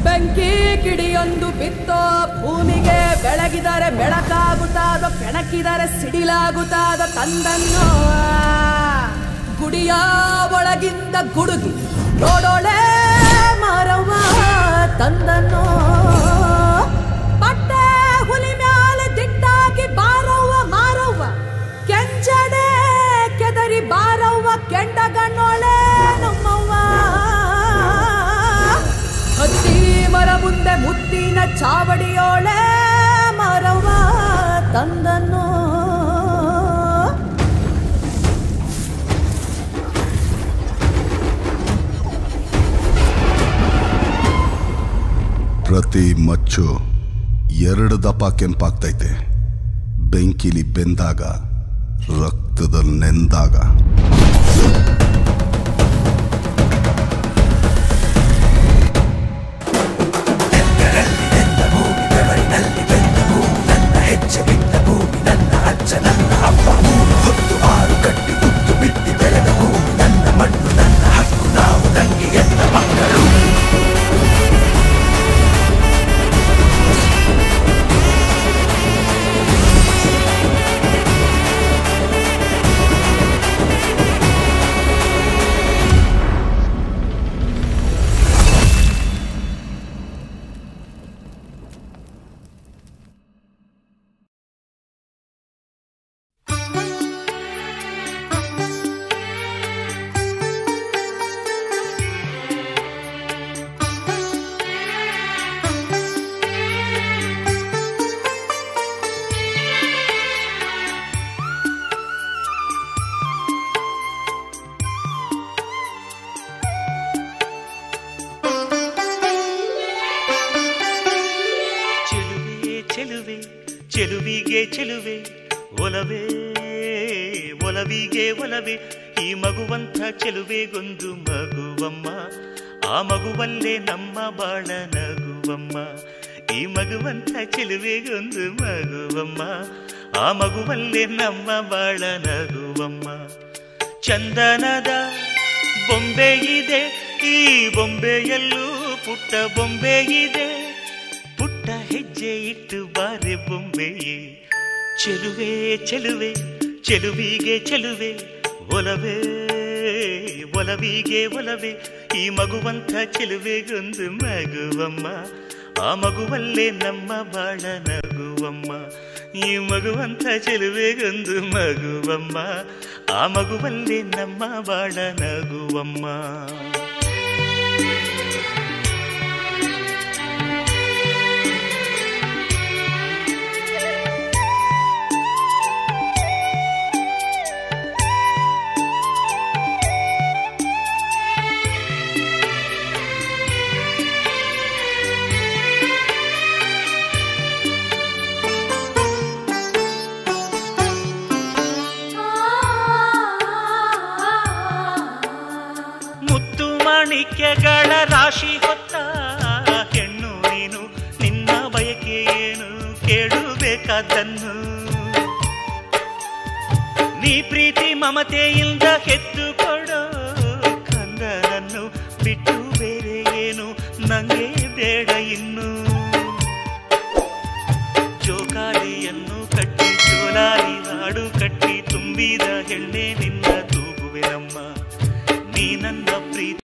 ಬೆಂಕಿ ಕಿಡಿಯೊಂದು ಬಿತ್ತೋ ಭೂಮಿಗೆ ಬೆಳಗಿದರೆ ಬೆಳಕಾಗುತ್ತಾದೋ ಕೆಣಕಿದರೆ ಸಿಡಿಲಾಗುತ್ತಾದ ತಂದನ್ನೋ ಗುಡಿಯ ಒಳಗಿಂದ ಗುಡುಗಿ ನೋಡೋಳೆ ಮಾರವ್ವ ತಂದನ್ನೋ ಪಟ್ಟೆ ಹುಲಿ ಮ್ಯಾಲೆ ದಿಟ್ಟಾಗಿ ಬಾರವ್ವ ಮಾರವ್ವ ಕೆಂಚಡೆ ಕೆದರಿ ಬಾರವ್ವ ಕೆಂಡಗಣ್ಣೋಳೆ ನಮ್ಮವ್ವ ಹತ್ತಿ ಮರ ಮುಂದೆ ಮುತ್ತಿನ ಚಾವಡಿಯೋಳೆ ಮರವ ತಂದನು ಪ್ರತಿ ಮಚ್ಚು ಎರಡು ದಪ ಕೆಂಪಾಗ್ತೈತೆ ಬೆಂಕಿಲಿ ಬೆಂದಾಗ ರಕ್ತದಲ್ಲಿ ನೆಂದಾಗ ಚೆಲುವೆ ಚೆಲುವೆ ಚೆಲುವಿಗೆ ಚೆಲುವೆ ಒಲವೇ ಒಲವಿಗೆ ಒಲವೇ ಈ ಮಗುವಂಥ ಚೆಲುವೆಗೊಂದು ಮಗುವಮ್ಮ ಆ ಮಗುವಲ್ಲೇ ನಮ್ಮ ಬಾಳ ನಗುವಮ್ಮ ಈ ಮಗುವಂಥ ಚೆಲುವೆಗೊಂದು ಮಗುವಮ್ಮ ಆ ಮಗುವಲ್ಲೇ ನಮ್ಮ ಬಾಳ ನಗುವಮ್ಮ ಚಂದನದ ಬೊಂಬೆ ಇದೆ ಈ ಬೊಂಬೆಯಲ್ಲೂ ಪುಟ್ಟ ಬೊಂಬೆ ಇದೆ ಪುಟ್ಟ ಹೆಜ್ಜೆ ಇಟ್ಟು ಬಾರೆ ಬೊಂಬೆಯೇ ಚೆಲುವೆ ಚೆಲುವೆ ಚೆಲುವಿಗೆ ಚೆಲುವೆ ಒಲವೇ ಒಲವಿಗೆ ಒಲವೇ ಈ ಮಗುವಂಥ ಚೆಲುವೆಗೊಂದು ಮಗುವಮ್ಮ ಆ ಮಗುವಲ್ಲೇ ನಮ್ಮ ಬಾಳ ನಗುವಮ್ಮ ಈ ಮಗುವಂಥ ಚೆಲುವೆಗೊಂದು ಮಗುವಮ್ಮ ಆ ಮಗುವಲ್ಲೇ ನಮ್ಮ ಬಾಳ ನಗುವಮ್ಮ ಮುತ್ತು ಮಾಣಿಕ್ಯಗಳ ರಾಶಿ ಹೊತ್ತ ಹೆಣ್ಣು ನೀನು ನಿನ್ನ ಬಯಕೆ ಏನು ಕೇಳಬೇಕಾದನ್ನು ನೀ ಪ್ರೀತಿ ಮಮತೆಯಿಂದ ಹೆತ್ತು ಕೊಡೋ ಕಂದನನ್ನು ಬಿಟ್ಟು